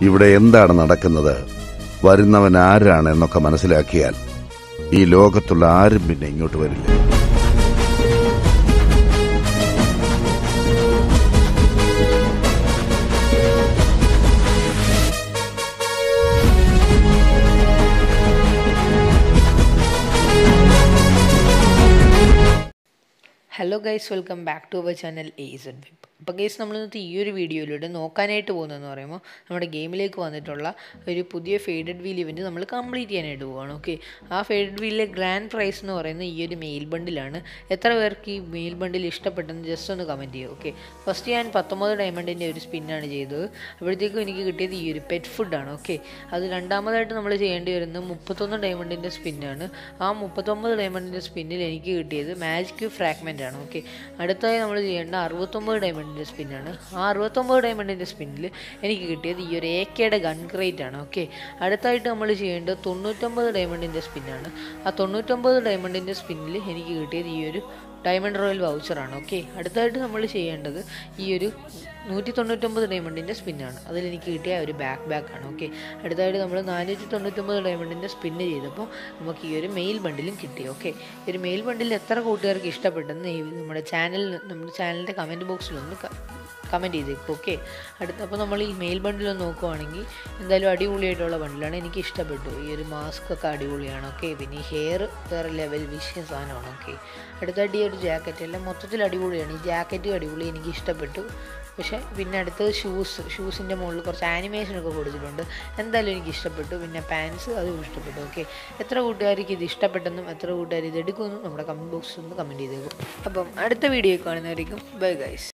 ഇവിടെ എന്താണ് നടക്കുന്നത് വരുന്നവൻ ആരാണ് എന്നൊക്കെ മനസ്സിലാക്കിയാൽ ഈ ലോകത്തുള്ള ആരും പിന്നെ ഇങ്ങോട്ട് വരില്ല hello guys welcome back to our channel Ace Web അപ്പോൾ ഗൈസ് നമ്മൾ ഇന്നത്തെ ഈ ഒരു വീഡിയോയിലൂടെ നോക്കാനായിട്ട് പോകുന്നതെന്ന് പറയുമ്പോൾ നമ്മുടെ ഗെയിമിലേക്ക് വന്നിട്ടുള്ള ഒരു പുതിയ ഫേഡഡ് വീൽ ഇവൻറ്റ് നമ്മൾ കംപ്ലീറ്റ് ചെയ്യാനായിട്ട് പോവുകയാണ് ഓക്കെ ആ ഫേഡഡ് വീലിലെ ഗ്രാൻഡ് പ്രൈസ് എന്ന് പറയുന്നത് ഈ ഒരു മെയിൽ ബണ്ടിലാണ് എത്ര പേർക്ക് ഈ മെയിൽ ബണ്ടിൽ ഇഷ്ടപ്പെട്ടെന്ന് ജസ്റ്റ് ഒന്ന് കമൻറ്റ് ചെയ്യുക ഓക്കെ ഫസ്റ്റ് ഞാൻ പത്തൊമ്പത് ഡയമണ്ടിൻ്റെ ഒരു സ്പിന്നാണ് ചെയ്തത് അപ്പോഴത്തേക്കും എനിക്ക് കിട്ടിയത് ഈ ഒരു പെറ്റ് ഫുഡാണ് ഓക്കെ അത് രണ്ടാമതായിട്ട് നമ്മൾ ചെയ്യേണ്ടി വരുന്നത് മുപ്പത്തൊന്ന് ഡയമണ്ടിൻ്റെ സ്പിന്നാണ് ആ മുപ്പത്തൊമ്പത് ഡയമണ്ടിൻ്റെ സ്പിന്നിൽ എനിക്ക് കിട്ടിയത് മാജിക് ഫ്രാഗ്മെൻ്റ് ആണ് ഓക്കെ അടുത്തായി നമ്മൾ ചെയ്യേണ്ട അറുപത്തൊമ്പത് ഡയമണ്ടിൻ്റെ സ്പിന്നാണ് ആ അറുപത്തൊമ്പത് ഡയമണ്ടിൻ്റെ സ്പിന്നിൽ എനിക്ക് കിട്ടിയത് ഈ ഒരു എ കെയുടെ ഗൺ ക്രേറ്റ് ആണ് ഓക്കെ അടുത്തായിട്ട് നമ്മൾ ചെയ്യേണ്ടത് തൊണ്ണൂറ്റൊമ്പത് ഡയമണ്ടിൻ്റെ സ്പിന്നാണ് ആ തൊണ്ണൂറ്റൊമ്പത് ഡയമണ്ടിൻ്റെ സ്പിന്നിൽ എനിക്ക് കിട്ടിയത് ഈ ഒരു ഡയമണ്ട് റോയൽ വൗച്ചറാണ് ഓക്കെ അടുത്തായിട്ട് നമ്മൾ ചെയ്യേണ്ടത് ഈ ഒരു നൂറ്റി തൊണ്ണൂറ്റൊമ്പത് ഡയമണ്ടിൻ്റെ സ്പിന്നാണ് അതിൽ എനിക്ക് കിട്ടിയ ഒരു ബാക്ക് ബാക്ക് ആണ് ഓക്കെ അടുത്തായിട്ട് നമ്മൾ നാനൂറ്റി തൊണ്ണൂറ്റൊമ്പത് ഡയമണ്ടിൻ്റെ സ്പിന്ന് ചെയ്തപ്പോൾ നമുക്ക് ഈ ഒരു മെയിൽ ബണ്ടിലും കിട്ടി ഓക്കെ ഈ ഒരു മെയിൽ ബണ്ടിൽ എത്ര കൂട്ടുകാർക്ക് ഇഷ്ടപ്പെട്ടെന്ന് ഈ നമ്മുടെ ചാനലിൽ നമ്മുടെ ചാനലിൻ്റെ കമൻറ്റ് ബോക്സിലൊന്ന് കമൻറ്റ് ചെയ്തേക്കും ഓക്കെ അടുത്ത അപ്പോൾ നമ്മൾ ഈ മെയിൽ ബണ്ടിൽ നോക്കുവാണെങ്കിൽ എന്തായാലും അടിപൊളിയായിട്ടുള്ള ബണ്ടിലാണ് എനിക്ക് ഇഷ്ടപ്പെട്ടു ഈ ഒരു മാസ്ക് ഒക്കെ അടിപൊളിയാണ് ഓക്കെ പിന്നെ ഈ ഹെയർ വേറെ ലെവൽ വിഷയ സാധനമാണ് ഓക്കെ അടുത്തായിട്ട് ഈ ഒരു ജാക്കറ്റ് എല്ലാം മൊത്തത്തിൽ അടിപൊളിയാണ് ഈ ജാക്കറ്റ് അടിപൊളി എനിക്ക് ഇഷ്ടപ്പെട്ടു പക്ഷേ പിന്നെ അടുത്തത് ഷൂസ് ഷൂസിൻ്റെ മുകളിൽ കുറച്ച് ആനിമേഷനൊക്കെ കൊടുത്തിട്ടുണ്ട് എന്തായാലും എനിക്ക് ഇഷ്ടപ്പെട്ടു പിന്നെ പാൻസ് അതും ഇഷ്ടപ്പെട്ടു ഓക്കെ എത്ര കൂട്ടുകാർക്ക് ഇത് ഇഷ്ടപ്പെട്ടെന്നും എത്ര കൂട്ടുകാർ ഇത് എടുക്കുമെന്നും നമ്മുടെ കമൻറ്റ് ബോക്സിൽ ഒന്ന് കമൻറ്റ് ചെയ്തേക്കും അപ്പം അടുത്ത വീഡിയോ കാണുന്നതായിരിക്കും ബൈ ഗൈസ്